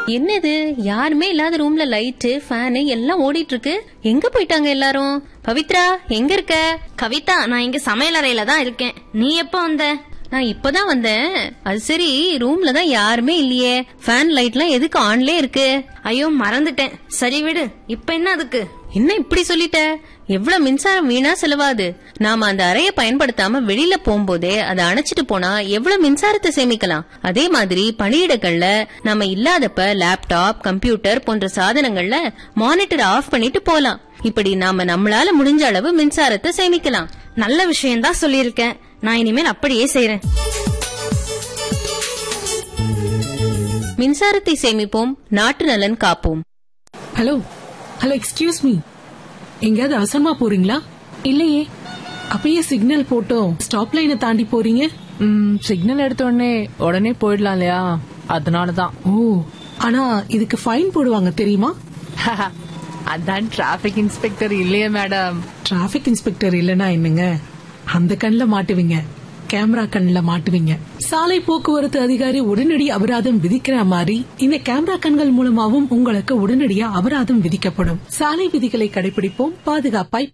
என்னது யாருமே இல்லாத ரூம்ல லைட்டு ஃபேனு எல்லாம் ஓடிட்டு இருக்கு எங்க போயிட்டாங்க எல்லாரும் பவித்ரா எங்க இருக்க கவிதா நான் இங்க சமையல் அறையில தான் இருக்கேன் நீ எப்ப வந்த நான் இப்பதான் வந்தேன் அது சரி ரூம்ல தான் யாருமே இல்லையே ஃபேன் லைட்லாம் எதுக்கு ஆன்லே இருக்கு ஐயோ மறந்துட்டேன் சரி விடு இப்ப என்ன அதுக்கு என்ன இப்படி சொல்லிட்ட எவ்வளவு மின்சாரம் வீணா செலவாது நாம அந்த அறைய பயன்படுத்தாம வெளியில போகும்போதே அதை அணைச்சிட்டு போனா எவ்வளவு மின்சாரத்தை சேமிக்கலாம் அதே மாதிரி பணியிடங்கள்ல நாம இல்லாதப்ப லேப்டாப் கம்ப்யூட்டர் போன்ற சாதனங்கள்ல மானிட்டர் ஆஃப் பண்ணிட்டு போலாம் இப்படி நாம நம்மளால முடிஞ்ச அளவு மின்சாரத்தை சேமிக்கலாம் நல்ல விஷயம் தான் சொல்லியிருக்கேன் நான் இனிமேல் அப்படியே செய்றேன் மின்சாரத்தை சேமிப்போம் நாட்டு நலன் காப்போம் ஹலோ ஹலோ எக்ஸ்கியூஸ் மீ எங்கேயாவது அவசரமா போறீங்களா இல்லையே அப்பயே சிக்னல் போட்டோம் ஸ்டாப் லைனை தாண்டி போறீங்க ம், சிக்னல் எடுத்த உடனே உடனே போயிடலாம் இல்லையா அதனாலதான் ஓ ஆனா இதுக்கு ஃபைன் போடுவாங்க தெரியுமா அதான் டிராபிக் இன்ஸ்பெக்டர் இல்லையே மேடம் டிராபிக் இன்ஸ்பெக்டர் இல்லனா என்னங்க அந்த கண்ணுல மாட்டுவீங்க கேமரா கண்ணுல மாட்டுவீங்க சாலை போக்குவரத்து அதிகாரி உடனடி அபராதம் விதிக்கிற மாதிரி இந்த கேமரா கண்கள் மூலமாவும் உங்களுக்கு உடனடியா அபராதம் விதிக்கப்படும் சாலை விதிகளை கடைபிடிப்போம் பாதுகாப்பாய்